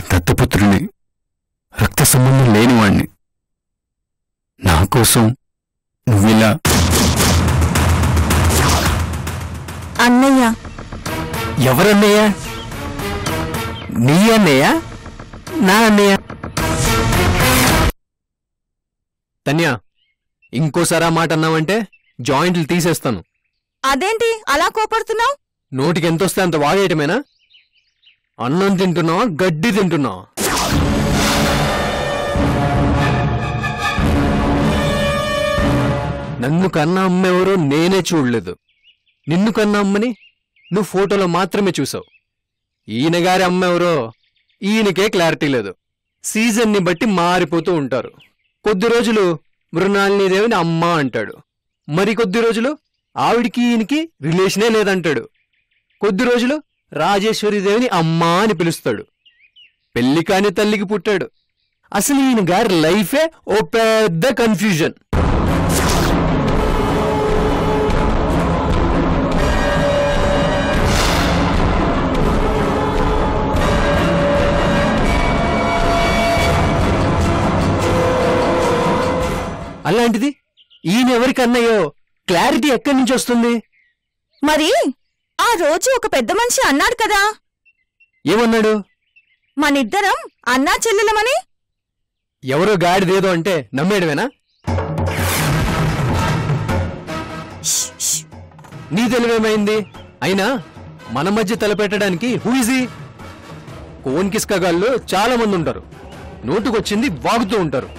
దత్తపుత్రుని రక్త సంబంధం లేనివాణ్ణి నా కోసం నువ్విలా అన్నయ్య ఎవరన్నయ్యా నీ అన్నయ్య నా అన్నయ్య తన్యా ఇంకోసారి ఆ మాట అన్నావంటే జాయింట్లు తీసేస్తాను అదేంటి అలా కోపడుతున్నావు నోటికి ఎంతొస్తే అంత వాగేయటమేనా అన్నం తింటున్నావా గడ్డి తింటున్నావా నన్ను కన్న అమ్మ ఎవరో నేనే చూడలేదు నిన్ను కన్న అమ్మని నువ్వు ఫోటోలో మాత్రమే చూసావు ఈయన గారి అమ్మ ఎవరో ఈయనకే క్లారిటీ లేదు సీజన్ని బట్టి మారిపోతూ ఉంటారు కొద్ది రోజులు మృణాలిని దేవిని అమ్మ అంటాడు మరి కొద్ది రోజులు ఆవిడికి ఈయనకి రిలేషనే లేదంటాడు కొద్ది రోజులు రాజేశ్వరి దేవిని అమ్మా అని పిలుస్తాడు పెళ్లి కాని తల్లికి పుట్టాడు అసలు ఈయన గారి లైఫే ఓ పెద్ద కన్ఫ్యూజన్ అలాంటిది ఈయన ఎవరికి అన్నయ్యో క్లారిటీ ఎక్కడి నుంచి వస్తుంది మరి ఆ రోజు ఒక పెద్ద మనిషి అన్నాడు కదా ఏమన్నాడు మనిద్దరం అన్నా చెల్లెలమని ఎవరో గాడిదేదో అంటే నమ్మేయడమేనా నీ తెలివేమైంది అయినా మన మధ్య తలపెట్టడానికి హూజీ కోన్ కిస్కగాళ్ళు చాలా మంది ఉంటారు నోటుకొచ్చింది వాగుతూ ఉంటారు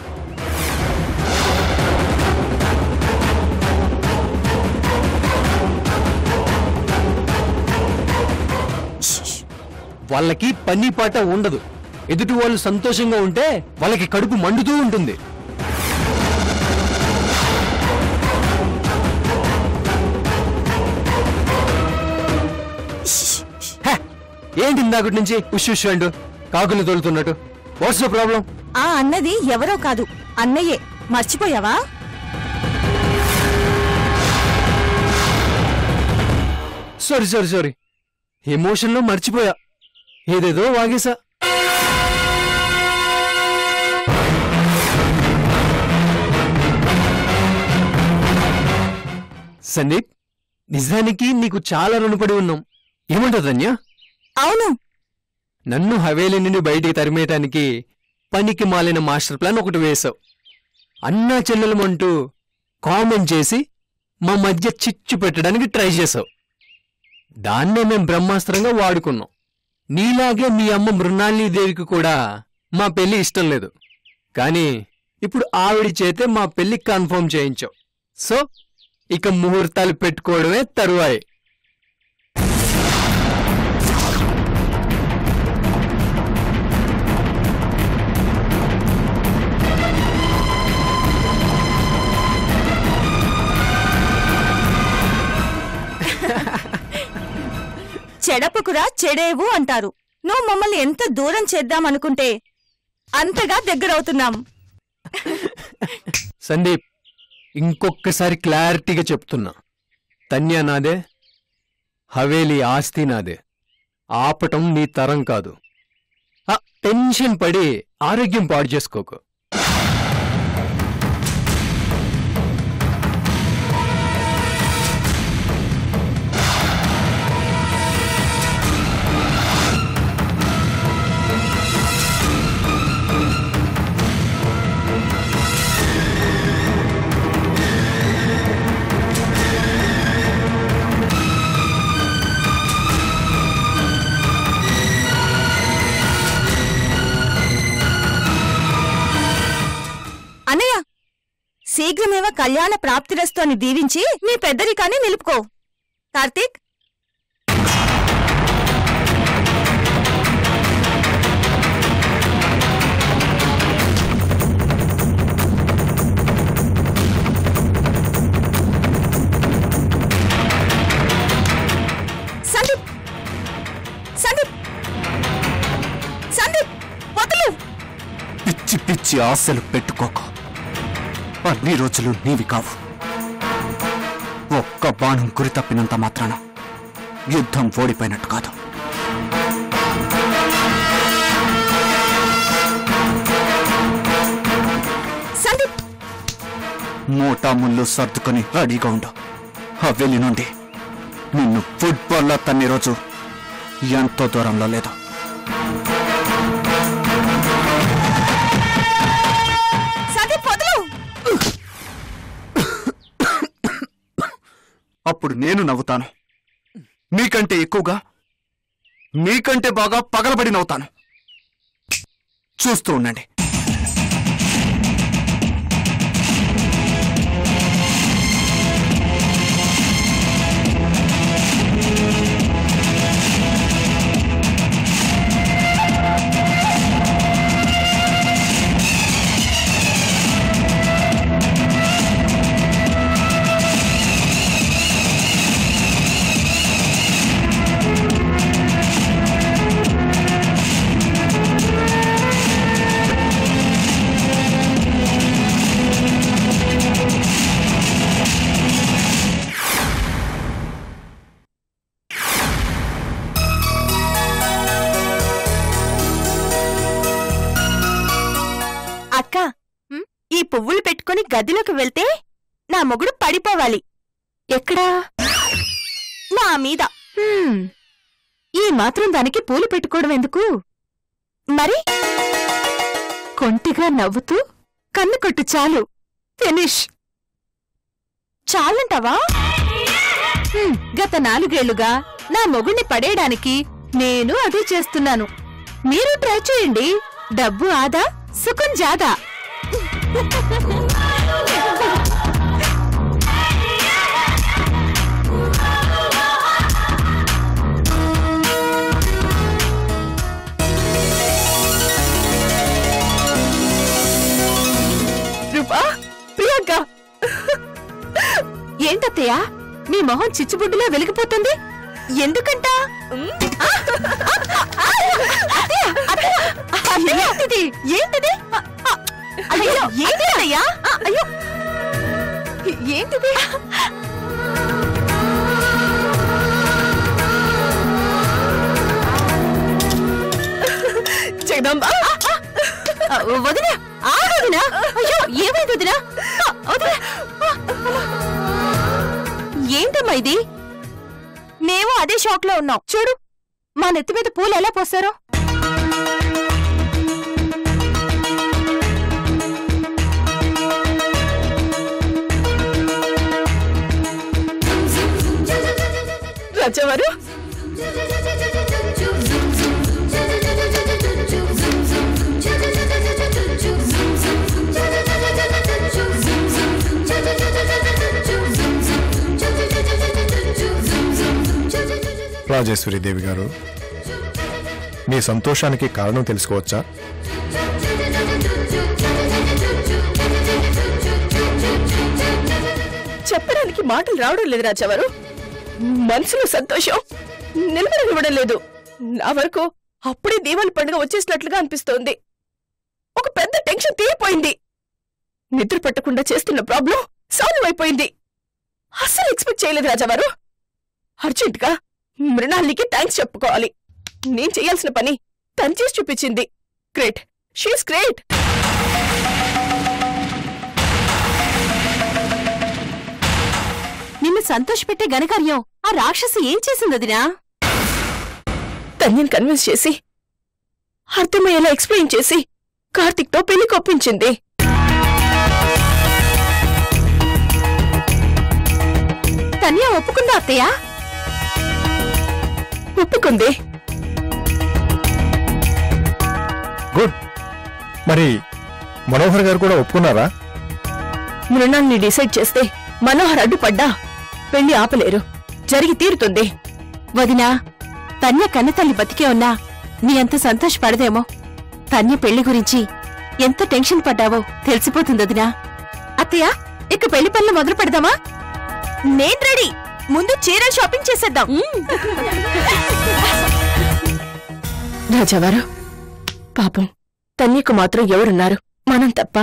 వాళ్ళకి పని పాట ఉండదు ఎదుటి వాళ్ళు సంతోషంగా ఉంటే వాళ్ళకి కడుపు మండుతూ ఉంటుంది హే, ఏంటి ఇందాకటి నుంచి ఉష్ ఉష్ అంటూ కాకులు తోలుతున్నట్టు వాట్స్ ద ప్రాబ్లం ఆ అన్నది ఎవరో కాదు అన్నయ్యే మర్చిపోయావా సారీ సారీ సారీ ఎమోషన్లో మర్చిపోయా ఏదేదో వాగేసా సందీప్ నిజానికి నీకు చాలా రుణపడి ఉన్నాం ఏమంటావు ధన్య అవును నన్ను హవేలీ నుండి బయటికి తరిమేయటానికి పనికి మాలిన మాస్టర్ ప్లాన్ ఒకటి వేశావు అన్నా చెల్లెలమంటూ కామెంట్ చేసి మా మధ్య చిచ్చు పెట్టడానికి ట్రై చేశావు దాన్నే మేం బ్రహ్మాస్త్రంగా వాడుకున్నాం నీలాగే మీ అమ్మ మృణాలిని దేవికి కూడా మా పెళ్లి ఇష్టం లేదు కానీ ఇప్పుడు ఆవిడ చేతే మా పెళ్లి కన్ఫర్మ్ చేయించావు సో ఇక ముహూర్తాలు పెట్టుకోవడమే తరువాయి చెడపుకురా చెడేవు అంటారు నువ్వు మమ్మల్ని ఎంత దూరం చేద్దామనుకుంటే అంతగా దగ్గరవుతున్నాం సందీప్ ఇంకొక్కసారి క్లారిటీగా చెప్తున్నా తన్యా నాదే హవేలీ ఆస్తి నాదే ఆపటం నీ తరం కాదు ఆ, టెన్షన్ పడి ఆరోగ్యం పాడు చేసుకోకు అన్నయ్య శీఘ్రమేవ కళ్యాణ ప్రాప్తిరస్తు అని దీవించి నీ పెద్దరికాన్ని నిలుపుకో కార్తీక్ సందీప్ సందీప్ సందీప్ వదలు పిచ్చి పిచ్చి ఆశలు పెట్టుకోకు అన్ని రోజులు నీవి కావు ఒక్క బాణం గురి తప్పినంత మాత్రాన యుద్ధం ఓడిపోయినట్టు కాదు మూటా ముళ్ళు సర్దుకొని రెడీగా ఉండు హవేలి నుండి నిన్ను ఫుట్బాల్లో తన్ని రోజు ఎంతో దూరంలో లేదు సందీప్ వదులు అప్పుడు నేను నవ్వుతాను మీకంటే ఎక్కువగా మీకంటే బాగా పగలబడి నవ్వుతాను చూస్తూ ఉండండి అక్క ఈ పువ్వులు పెట్టుకుని గదిలోకి వెళ్తే నా మొగుడు పడిపోవాలి ఎక్కడా నా మీద హ్మ్. ఈ మాత్రం దానికి పూలు పెట్టుకోవడం ఎందుకు మరి కొంటిగా నవ్వుతూ కన్ను కొట్టు చాలు ఫినిష్ చాలంటావా హ్మ్, గత నాలుగేళ్లుగా నా మొగుణ్ణి పడేయడానికి నేను అదే చేస్తున్నాను మీరు ట్రై చేయండి డబ్బు ఆదా సుఖం జాదా రూపా ప్రియాంక ఏంటత్తయ్య మీ మొహం చిచ్చుబుడ్డులా వెలిగిపోతుంది ఎందుకంట ఏంటిది ఏంటిది అయ్యో ఏంటయ్యా అయ్యో ఏంటిది జగదాంబ వదినా ఆ వదినా అయ్యో ఏమైంది వదినా ఆ, వదినా ఆ, ఏంటమ్మా ఇది మేము అదే షాక్ లో ఉన్నాం చూడు మా నెత్తి మీద పూలు ఎలా పోసారో రాజావారు రాజేశ్వరి దేవి గారు మీ సంతోషానికి కారణం తెలుసుకోవచ్చా చెప్పడానికి మాటలు రావడం లేదు రాజావారు మనసులో సంతోషం నిలబడనివ్వడం లేదు నా వరకు అప్పుడే దీవాళి పండుగ వచ్చేసినట్లుగా అనిపిస్తోంది ఒక పెద్ద టెన్షన్ తీరిపోయింది నిద్ర పట్టకుండా చేస్తున్న ప్రాబ్లం సాల్వ్ అయిపోయింది అస్సలు ఎక్స్పెక్ట్ చేయలేదు రాజావారు అర్జెంట్గా మృణాలికి థ్యాంక్స్ చెప్పుకోవాలి నేను చేయాల్సిన పని తను చేసి చూపించింది గ్రేట్ షీస్ గ్రేట్ నిన్ను సంతోషపెట్టే ఘనకార్యం ఆ రాక్షసి ఏం చేసిందదినా తన్యని కన్విన్స్ చేసి అర్థమయ్యేలా ఎక్స్ప్లెయిన్ చేసి కార్తిక్తో పెళ్లి కొప్పించింది తన్య ఒప్పుకుందా అత్తయ్య ఒప్పుకుంది గుడ్ మరి మనోహర్ గారు కూడా ఒప్పుకున్నారా మృణాల్ని డిసైడ్ చేస్తే మనోహర్ అడ్డుపడ్డా పెళ్లి ఆపలేరు జరిగి తీరుతుంది వదినా తన్య కన్నతల్లి బతికే ఉన్నా నీ అంత సంతోషపడదేమో తన్య పెళ్లి గురించి ఎంత టెన్షన్ పడ్డావో తెలిసిపోతుంది వదినా అత్తయ్య ఇక పెళ్లి పనులు మొదలు పెడదామా నేను రెడీ ముందు చీర షాపింగ్ చేసేద్దాం రాజావారు పాపం తన్యకు మాత్రం ఎవరున్నారు మనం తప్ప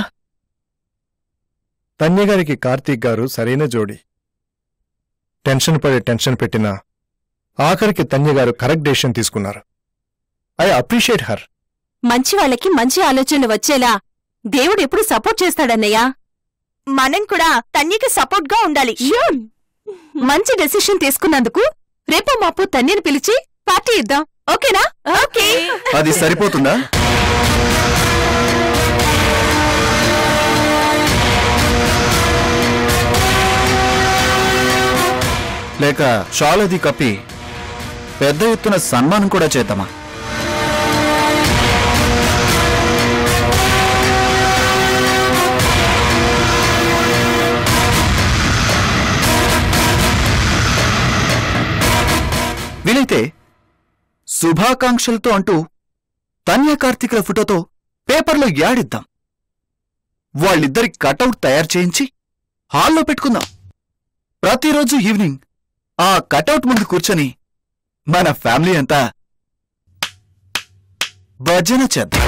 తన్య గారికి కార్తీక్ గారు సరైన జోడి టెన్షన్ పడే టెన్షన్ పెట్టినా ఆఖరికి తన్య గారు కరెక్ట్ డెసిషన్ తీసుకున్నారు ఐ అప్రిషియేట్ హర్ మంచి వాళ్ళకి మంచి ఆలోచనలు వచ్చేలా దేవుడు ఎప్పుడు సపోర్ట్ చేస్తాడన్నయ్యా మనం కూడా తన్యకి సపోర్ట్ గా ఉండాలి మంచి డెసిషన్ తీసుకున్నందుకు రేపు మాపు తన్యని పిలిచి పార్టీ ఇద్దాం ఓకేనా ఓకే అది సరిపోతుందా లేక షాల్ అది కప్పి పెద్ద ఎత్తున సన్మానం కూడా చేద్దామా వీలైతే శుభాకాంక్షలతో అంటూ తన్య కార్తీకుల ఫోటోతో పేపర్లో యాడిద్దాం వాళ్ళిద్దరి కటౌట్ తయారు చేయించి హాల్లో పెట్టుకుందాం ప్రతిరోజు ఈవినింగ్ ఆ కటౌట్ ముందు కూర్చొని మన ఫ్యామిలీ అంతా భజన చేద్దాం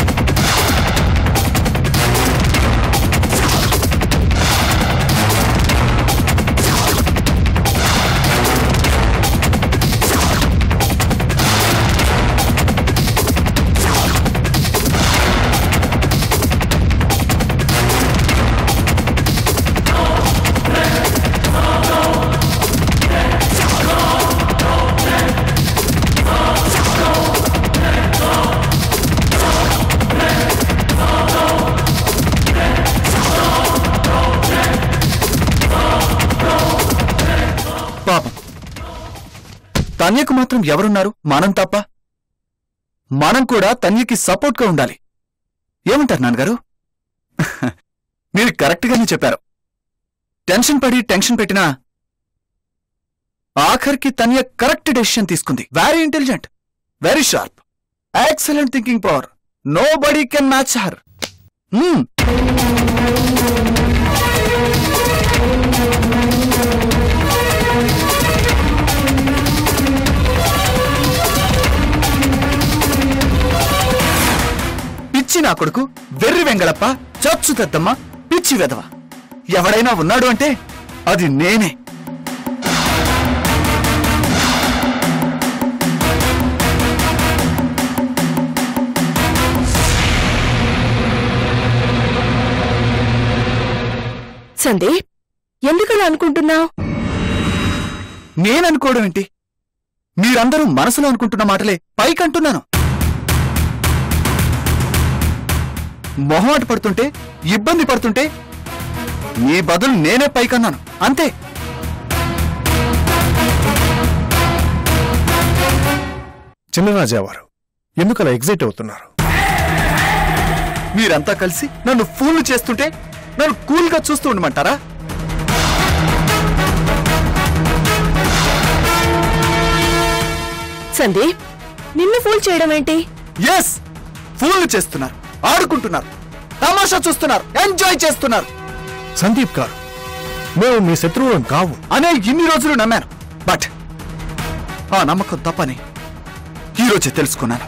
పాపం తన్యకు మాత్రం ఎవరున్నారు మనం తప్ప మనం కూడా తన్యకి సపోర్ట్గా ఉండాలి ఏమంటారు నాన్నగారు మీరు కరెక్ట్గానే చెప్పారు టెన్షన్ పడి టెన్షన్ పెట్టినా ఆఖరికి తన్య కరెక్ట్ డెసిషన్ తీసుకుంది very intelligent very sharp excellent thinking power nobody can match her పిచ్చి నా కొడుకు వెర్రి వెంగళప్ప చచ్చు తెద్దమ్మ పిచ్చి వెదవ ఎవడైనా ఉన్నాడు అంటే అది నేనే సందీప్ ఎందుకలా అనుకుంటున్నావు నేననుకోవడం ఏంటి మీరందరూ మనసులో అనుకుంటున్న మాటలే పైకంటున్నాను మొహమాట పడుతుంటే ఇబ్బంది పడుతుంటే మీ బదులు నేనే పైకన్నాను అంతే చిన్నరాజా వారు ఎందుకు అలా ఎగ్జైట్ అవుతున్నారు మీరంతా కలిసి నన్ను ఫూల్ చేస్తుంటే నన్ను కూల్గా చూస్తూ ఉండమంటారా సందీప్ నిన్ను ఫూల్ చేయడం ఏంటి ఎస్ ఫూల్ చేస్తున్నారు ఆడుకుంటున్నారు తమాషా చూస్తున్నారు ఎంజాయ్ చేస్తున్నారు సందీప్ గారు మేము మీ శత్రువులం కావు అనే ఇన్ని రోజులు నమ్మాను బట్ ఆ నమ్మకం తప్పని ఈరోజే తెలుసుకున్నాను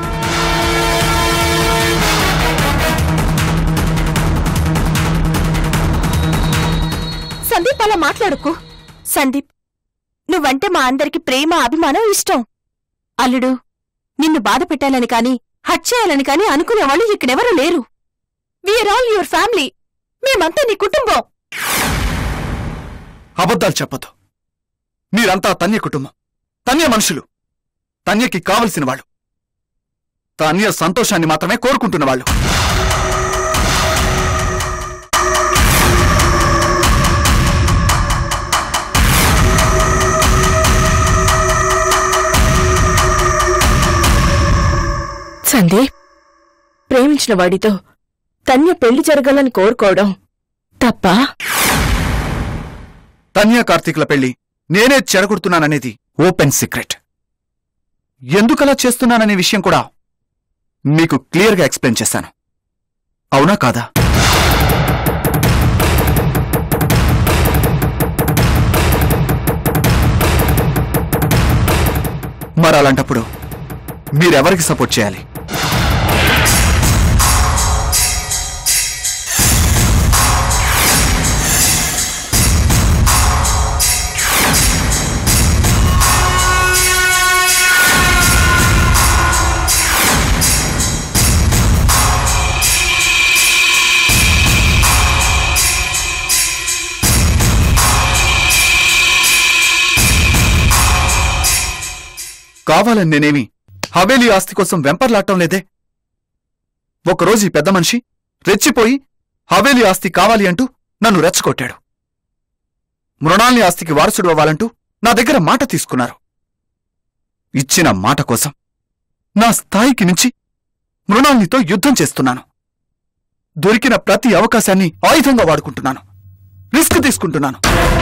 సందీప్ అలా మాట్లాడుకో సందీప్ నువ్వంటే మా అందరికి ప్రేమ అభిమానం ఇష్టం అల్లుడు నిన్ను బాధ పెట్టాలని కాని హట్ చేయాలని కాని అనుకునేవాళ్ళు ఇక్కడెవరూ లేరు వీఆర్ ఆల్ యువర్ ఫ్యామిలీ మేమంతా నీ కుటుంబం అబద్ధాలు చెప్పొద్దు మీరంతా తన్య కుటుంబం తన్య మనుషులు తన్యకి కావలసిన వాళ్ళు తన్య సంతోషాన్ని మాత్రమే కోరుకుంటున్న వాళ్ళు సందీప్ ప్రేమించిన వాడితో తన్య పెళ్లి జరగాలని కోరుకోవడం తప్ప తన్య కార్తీకుల పెళ్లి నేనే చెడగొడుతున్నాననేది ఓపెన్ సీక్రెట్ ఎందుకలా చేస్తున్నాననే విషయం కూడా మీకు క్లియర్గా ఎక్స్ప్లెయిన్ చేశాను అవునా కాదా మరి అలాంటప్పుడు మీరెవరికి సపోర్ట్ చేయాలి కావాలని నేనేమి హవేలీ ఆస్తి కోసం వెంపర్లాటం లేదే ఒకరోజు ఈ పెద్ద మనిషి రెచ్చిపోయి హవేలీ ఆస్తి కావాలి అంటూ నన్ను రెచ్చగొట్టాడు మృణాల్ని ఆస్తికి వారసుడు అవ్వాలంటూ నా దగ్గర మాట తీసుకున్నారు ఇచ్చిన మాట కోసం నా స్థాయికి మించి మృణాల్నితో యుద్ధం చేస్తున్నాను దొరికిన ప్రతి అవకాశాన్ని ఆయుధంగా వాడుకుంటున్నాను రిస్క్ తీసుకుంటున్నాను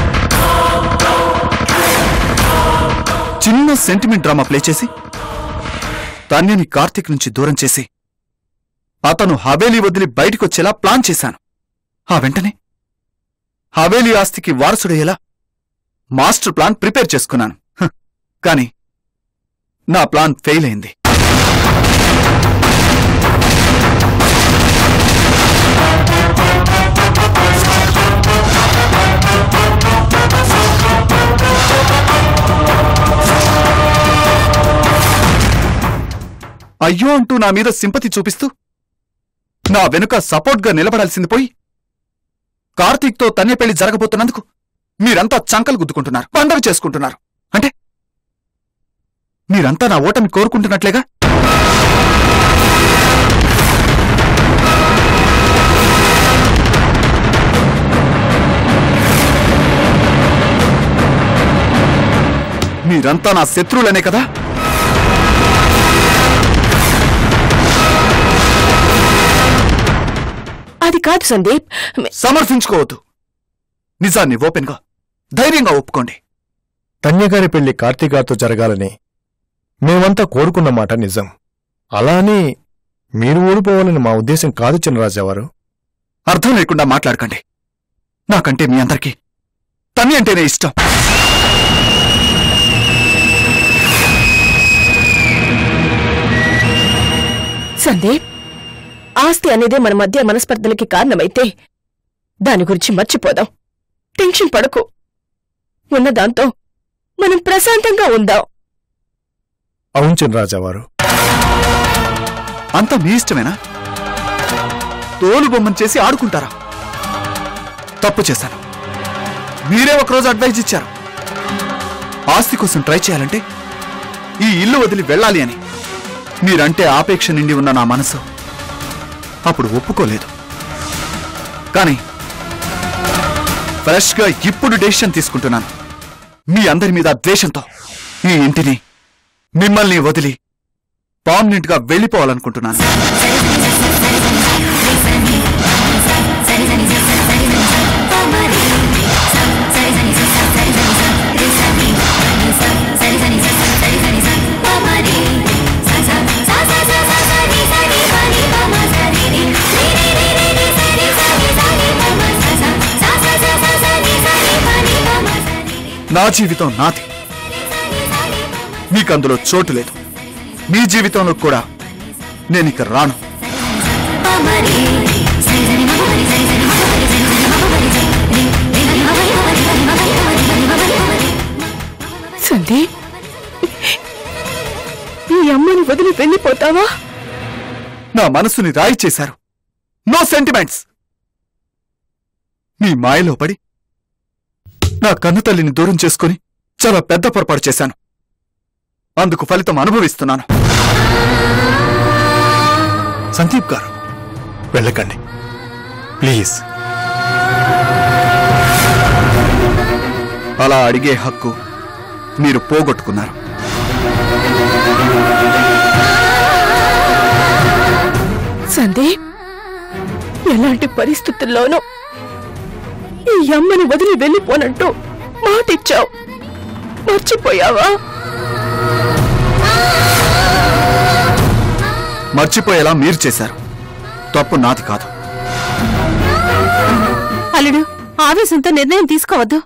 చిన్న సెంటిమెంట్ డ్రామా ప్లే చేసి తన్యని కార్తీక్ నుంచి దూరం చేసి అతను హవేలీ వదిలి బయటికొచ్చేలా ప్లాన్ చేశాను ఆ వెంటనే హవేలీ ఆస్తికి వారసుడయ్యేలా మాస్టర్ ప్లాన్ ప్రిపేర్ చేసుకున్నాను హ్, కాని నా ప్లాన్ ఫెయిల్ అయింది అయ్యో అంటూ నా మీద సింపతి చూపిస్తూ నా వెనుక సపోర్ట్గా నిలబడాల్సింది పోయి కార్తీక్తో తన్య పెళ్లి జరగబోతున్నందుకు మీరంతా చంకలు గుద్దుకుంటున్నారు పండగ చేసుకుంటున్నారు అంటే మీరంతా నా ఓటమి కోరుకుంటున్నట్లేగా మీరంతా నా శత్రువులనే కదా అది కాదు సందీప్ సమర్థించుకోవద్దు నిజాన్ని ఓపెన్గా ధైర్యంగా ఒప్పుకోండి తన్యగారి పెళ్లి కార్తీగారితో జరగాలని మేమంతా కోరుకున్న మాట నిజం అలా అని మీరు ఓడిపోవాలని మా ఉద్దేశం కాదు చిన్నరాజావారు అర్థం లేకుండా మాట్లాడకండి నాకంటే మీ అందరికీ తన్ని అంటేనే ఇష్టం సందీప్ ఆస్తి అనేదే మన మధ్య మనస్పర్ధలకి కారణమైతే దాని గురించి మర్చిపోదాం టెన్షన్ పడకు ఉన్న దాంతో మనం ప్రశాంతంగా ఉందాం అవును చిన్నరాజావారు అంతా మీ ఇష్టమేనా తోలు బొమ్మను చేసి ఆడుకుంటారా తప్పు చేశాను మీరే ఒకరోజు అడ్వైజ్ ఇచ్చారు ఆస్తి కోసం ట్రై చేయాలంటే ఈ ఇల్లు వదిలి వెళ్ళాలి అని మీరంటే ఆపేక్ష నిండి ఉన్న నా మనసు అప్పుడు ఒప్పుకోలేదు కానీ ఫ్రెష్గా ఇప్పుడు డెసిషన్ తీసుకుంటున్నాను మీ అందరి మీద ద్వేషంతో ఈ ఇంటిని మిమ్మల్ని వదిలి పర్మనెంట్ గా వెళ్ళిపోవాలనుకుంటున్నాను నా జీవితం నాది మీకు అందులో చోటు లేదు మీ జీవితంలో కూడా నేను ఇక రాను సందీప్ ఈ అమ్మని వదిలి వెళ్ళిపోతావా నా మనసుని రాయి చేశారు నో సెంటిమెంట్స్ మీ మాయలో పడి నా కన్ను తల్లిని దూరం చేసుకుని చాలా పెద్ద పొరపాటు చేశాను అందుకు ఫలితం అనుభవిస్తున్నాను సందీప్ గారు వెళ్ళకండి ప్లీజ్ అలా అడిగే హక్కు మీరు పోగొట్టుకున్నారు సందీప్ ఎలాంటి పరిస్థితుల్లోనూ ఈ అమ్మని వదిలి వెళ్ళిపోనంటూ మాటిచ్చావు మర్చిపోయావా మర్చిపోయేలా మీరు చేశారు తప్పు నాది కాదు అల్లుడు ఆవేశంతో నిర్ణయం తీసుకోవద్దు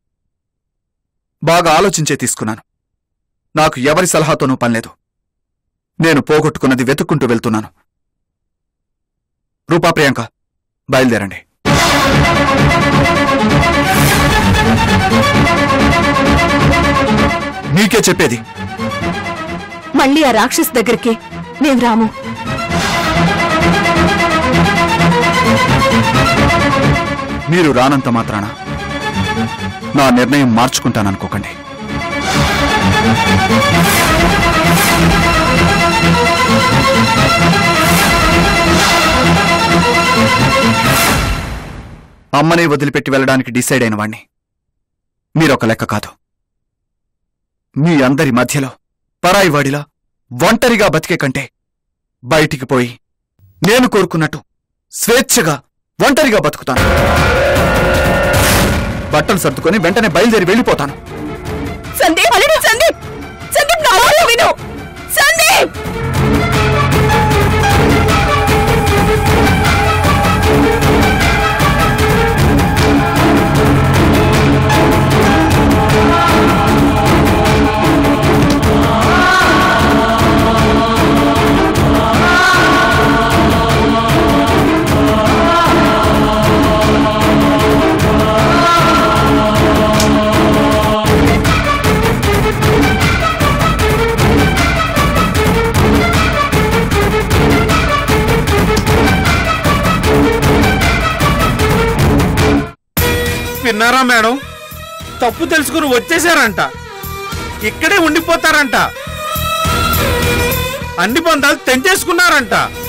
బాగా ఆలోచించే తీసుకున్నాను నాకు ఎవరి సలహాతోనూ పనిలేదు నేను పోగొట్టుకున్నది వెతుక్కుంటూ వెళ్తున్నాను రూపా ప్రియాంక బయలుదేరండి మీకే చెప్పేది మళ్ళీ ఆ రాక్షస్ దగ్గరికి మేం రాము మీరు రానంత మాత్రాన నా నిర్ణయం మార్చుకుంటాననుకోకండి అమ్మనే వదిలిపెట్టి వెళ్ళడానికి డిసైడ్ అయిన వాణ్ణి మీరొక లెక్క కాదు మీ అందరి మధ్యలో పరాయి వాడిలా ఒంటరిగా బతికే కంటే బయటికి పోయి నేను కోరుకున్నట్టు స్వేచ్ఛగా ఒంటరిగా బతుకుతాను బట్టలు సర్దుకొని వెంటనే బయలుదేరి వెళ్ళిపోతాను సందీప్ అల్లుడు సందీప్ సందీప్ నా మాట విను సందీప్ విన్నారా మేడం తప్పు తెలుసుకుని వచ్చేసారంట ఇక్కడే ఉండిపోతారంట అన్ని బంధాలు తెంచేసుకున్నారంట